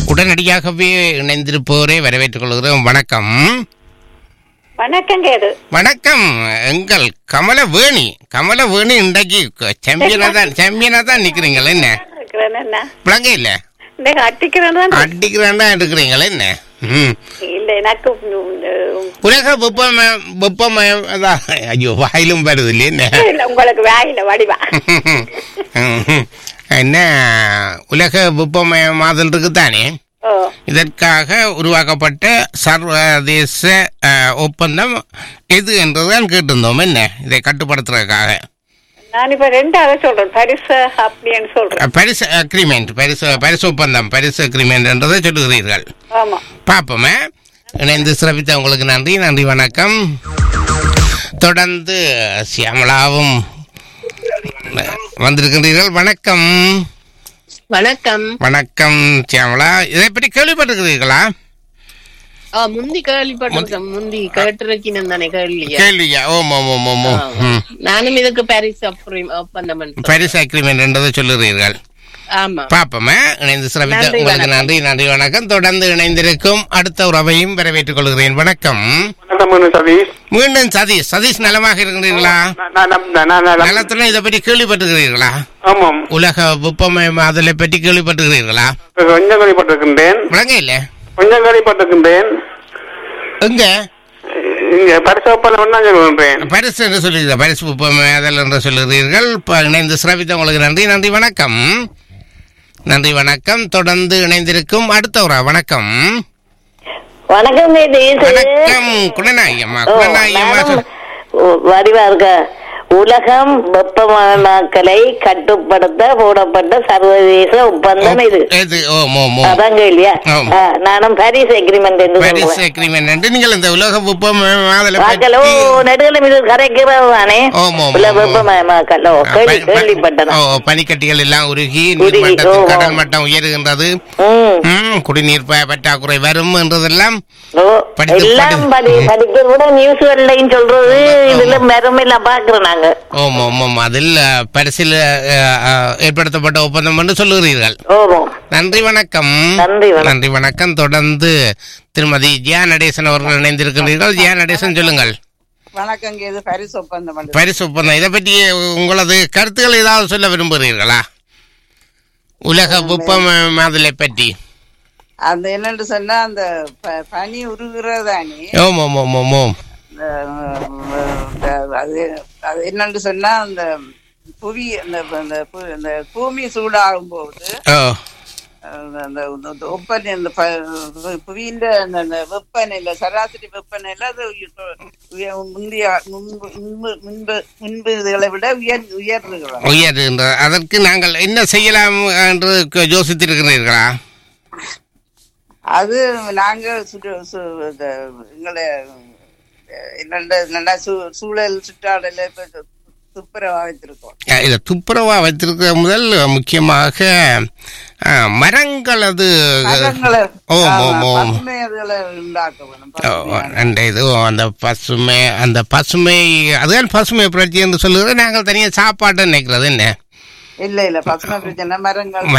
உடனடியாகவே இணைந்திருப்போரை வரவேற்றுக் கொள்கிறோம் வணக்கம் வணக்கம் கேது வணக்கம் எங்கள் கமலவேணி கமலவேணி இன்றைக்கு சாம்பியனா தான் சாம்பியனா தான் நிக்கிறீங்களா என்ன இருக்கிறேன் என்ன விளங்க இல்ல இந்த அட்டிக்கிறேன் தான் அடிக்கிறாண்டா இருக்கிறீங்களா என்ன ம். இல்ல எனக்கு உம், உலக வெப்பமயம் வெப்பமயம் அதான் ஐயோ வாயிலும் வருது இல்லையா என்ன இல்ல உங்களுக்கு வேயில வடிவா ம்ஹும். என்ன உலக வெப்பமயமாதல் இருக்குதானே ஓ இதற்காக உருவாக்கப்பட்ட சர்வதேச அஹ், ஒப்பந்தம் எது என்றுதான் கேட்டிருந்தோம் என்ன இதை கட்டுப்படுத்துறதுக்காக நான் இப்ப ரெண்டாவது சொல்றேன் பரிசு அப்படின்னு சொல்றேன் அஹ், பரிசு அக்ரிமெண்ட் பரிசு பரிசு ஒப்பந்தம் பரிசு அக்ரிமெண்ட் என்றதை சொல்லுகிறீர்கள் ஆமா பார்ப்போமே இணைந்து சிறப்பித்த உங்களுக்கு நன்றி நன்றி வணக்கம் தொடர்ந்து சியாமலாவும் வந்திருக்கின்றீர்கள் வணக்கம் வணக்கம் வணக்கம் சியாமலா இதை பற்றி கேள்விப்பட்டிருக்கிறீர்களா ஆ, முந்தி கேள்விப்பட்டிருக்கேன் முந்தி கேட்டிருக்கேன் தானே கேள்வியா கேள்வியா ஓம் ஓம் ஓம் ஓம் ஓம் ம். நானும் இதுக்கு பாரிஸ் அப்புறம் ஒப்பந்தம் பண்ணேன். பரிசு அக்ரிமெண்ட் என்றதை சொல்லுகிறீர்கள் ஆமா பாப்போமே இணைந்து சிறப்பித்த நன்றி, உங்களுக்கு வணக்கம். நன்றி நன்றி வணக்கம் தொடர்ந்து இணைந்திருக்கும் அடுத்த உறவையும் வரவேற்றுக் கொள்கிறேன் வணக்கம் வணக்கம் சதீஷ் மீண்டும் சதீஷ் சதீஷ் நலமாக இருக்கிறீர்களா நான் நான் நான் நான் நான் நலத்துடன் இதை பற்றி கேள்விப்பட்டிருக்கிறீர்களா ஆமாம் உலக வெப்பமயமாதலை பற்றி கேள்விப்பட்டிருக்கிறீர்களா கொஞ்சம் கேள்விப்பட்டிருக்கின்றேன் விளங்க இல்ல கொஞ்சம் கேள்விப்பட்டிருக்கின்றேன் எங்க இங்க பரிசோப்பன ஒன்றா சொல்கின்றேன் பரிசு என்று சொல்லுகிறீர்கள் பரிசு வெப்பமயமாதல் என்று சொல்லுகிறீர்கள் இப்ப இணைந்து சிறப்பித்த உங்களுக்கு நன்றி நன்றி வணக்கம் நன்றி வணக்கம் தொடர்ந்து இணைந்திருக்கும் அடுத்த உறா வணக்கம் வணக்கம் கேது வணக்கம் குணநாயகி அம்மா குணநாயகி அம்மா சொல்- வடிவா இருக்க உலகம் வெப்பமயமாக்கலை கட்டுப்படுத்த போடப்பட்ட சர்வதேச ஒப்பந்தம் இது எது ஓம் ஓம் ஓம் அதான் கேள்வியா ஆம். ஆ, நானும் பாரிஸ் எக்ரிமெண்ட் என்று பாரிஸ் சொல்றேன் அக்ரிமெண்ட் என்று நீங்கள் இந்த உலக வெப்பமயமாதலை பார்க்கலோ பற்றி நெடுகளும் இது கரைக்கிறது தானே ஓம், ஓம், உலக ஓம், ஓம். வெப்பமயமாக்கலோ கேள்வி ப- ப- கேள்விப்பட்டனா ஓ, பனிக்கட்டிகள் எல்லாம் உருகி உருகி, நீர்மட்டத்தில் ஓ, ஓ. கடல் மட்டம் உயருகின்றது ம் ம், குடிநீர் ப- பற்றாக்குறை வரும் என்றதெல்லாம் ஓ படித்து- எல்லாம் படி படி- படிக்கிறத விட நியூஸ்கள்லையும் சொல்றது இதுல மெரும் எல்லாம் பாக்குறோம் நாங்க ஓம் ஓம் ஓம் அதில் அஹ், பரிசில் அஹ், அஹ், ஏற்படுத்தப்பட்ட ஒப்பந்தம் என்று சொல்லுகிறீர்கள் ஓமோ நன்றி வணக்கம் நன்றி வணக்கம். நன்றி வணக்கம் தொடர்ந்து திருமதி ஜியா நடேசன் அவர்கள் இணைந்திருக்கின்றீர்கள் ஜியா நடேசன் சொல்லுங்கள் வணக்கம் இது பரிசு ஒப்பந்தம் பண்றது. பரிசு ஒப்பந்தம் இதை பற்றி உங்களது கருத்துக்கள் ஏதாவது சொல்ல விரும்புகிறீர்களா உலக வெப்பமயமாதலை பற்றி அது என்னன்னு சொன்னா அந்த ப- பனி உருகுறதானே ஓம் ஓம் ஓம் ஓம் ஓம் அது அது என்னன்னு சொன்னா அந்த புவி அந்த அந்த பு- அந்த பூமி சூடாகும் போது ஓ அந்த அந்த அந்த ஒப்பனை அந்த ப- புவியின் அந்த அந்த வெப்பநிலை சராசரி வெப்பநிலை அது உய- உய- முந்தைய முன்பு முன்பு முன்பு முன்பு இதுகளை விட உயர் உயர்வுகள் உயர்கின்ற அதற்கு நாங்கள் என்ன செய்யலாம் என்று க- யோசித்திருக்கிறீர்களா அது நாங்க சுற்று- சு- இந்த எங்களை அஹ், என்னண்ட நல்லா சூ- சூழல் சுற்றாடல இப்ப து- துப்புரவா வைத்திருக்கோம் அஹ் இதை துப்புரவா வைத்திருக்க முதல் முக்கியமாக அஹ், மரங்களது மரங்களை ஓம், ஆமா, ஓம், ஓம். பசுமை அதுகளை உண்டாக்க வேணும் ஓ, பசுமையான. அந்த இது அந்த பசுமை அந்த பசுமை அதுதான் பசுமை புரட்சி என்று சொல்லுகிறது நாங்கள் தனியாக சாப்பாடு நினைக்கிறது என்ன இல்ல இல்ல பசுமை பிரச்சனை மரங்கள்